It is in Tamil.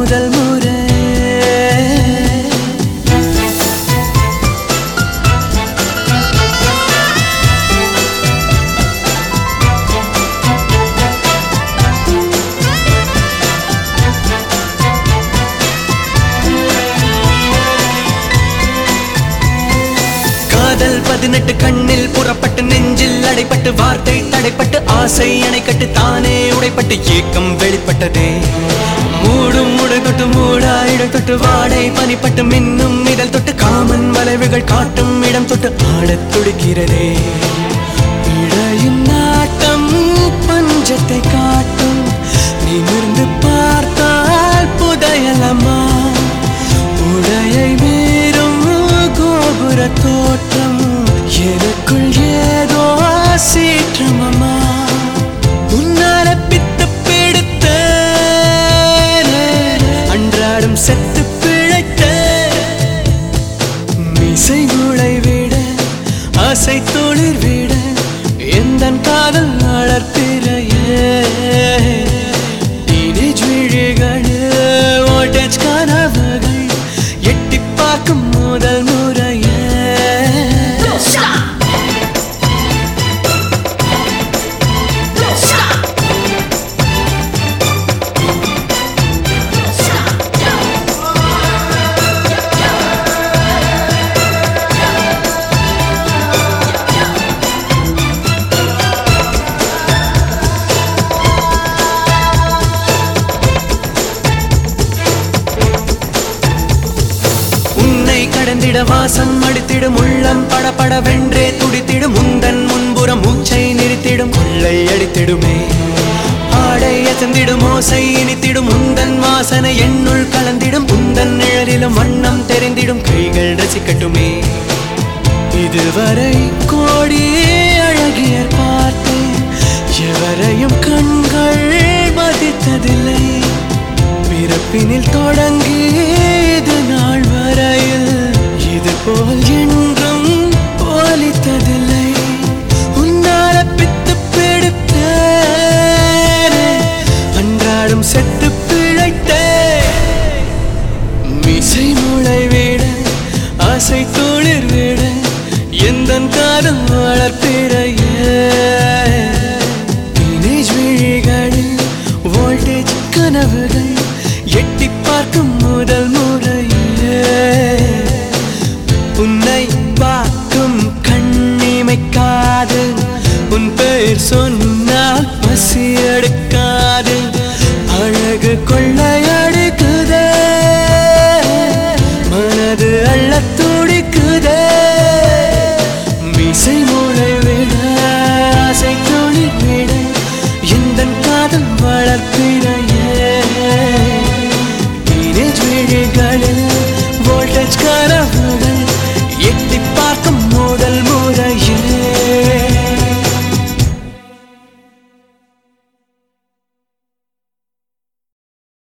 முதல் முறை காதல் பதினெட்டு கண்ணில் புறப்பட்டு நெஞ்சில் அடைப்பட்டு வார்த்தை தடைப்பட்டு ஆசை அணைக்கட்டு தானே உடைப்பட்டு ஏக்கம் வெளிப்பட்டதே மூடும் முடை தொட்டு மூடாயிட தொட்டு வாடை பனிப்பட்டு மின்னும் இதழ் தொட்டு காமன் வளைவுகள் காட்டும் இடம் தொட்டு ஆடத் துடிக்கிறதே இடையின் நாட்டம் பஞ்சத்தை காட்டும் நிமிர்ந்து பார்த்தால் புதையலமா உடையை மீறும் கோபுர தோற்றம் எனக்குள் ஏதோ சீற்றமம்மா உன்னால பித்து பிடித்த அன்றாடம் செத்து பிழைத்த மிசை முளை விட ஆசை துளிர் விட எந்த காதல் வளர்ப்பிறையே டீனேஜ் விழிகள் ஓட்டேஜ் கனவுகள் எட்டி பார்க்கும் முதல் முறையே Don't stop. Don't stop. Don't stop. Yo. உன்னை கடந்திட வாசம் அடித்திடும் உள்ளம் படபடவென்றே துடித்திடும் முந்தன் முன்புறம் மூச்சை நிறுத்திடும் கொள்ளை அடித்திடுமே ஆடை அசந்திடும் ஓசை இனித்திடும் உந்தன் வாசனை என்னுள் கலந்திடும் உந்தன் நிழலிலும் வண்ணம் தெரிந்திடும் கைகள் ரசிக்கட்டுமே இதுவரை கோடி அழகியர் பார்த்தேன் எவரையும் கண்கள் மதித்ததில்லை பிறப்பினில் தொடங்கி இது நாள் வரையில் இது போல் என்றும் போலித்ததில்லை உன்னால பித்து பிடித்தேனே அன்றாடம் செத்து பிழைத்தேன் மிசை முளை விட ஆசை துளிர் விட எந்த காதல் வளர்ப்பிறையே டீனேஜ் விழிகளில் வோல்டேஜ் கனவுகள் எட்டி பார்க்கும் முதல் முறையே உன்னை பார்க்கும் கண்ணிமைக்காது உன் பெயர் சொன்னால் பசி எடுக்காது அழகு கொள்ளைய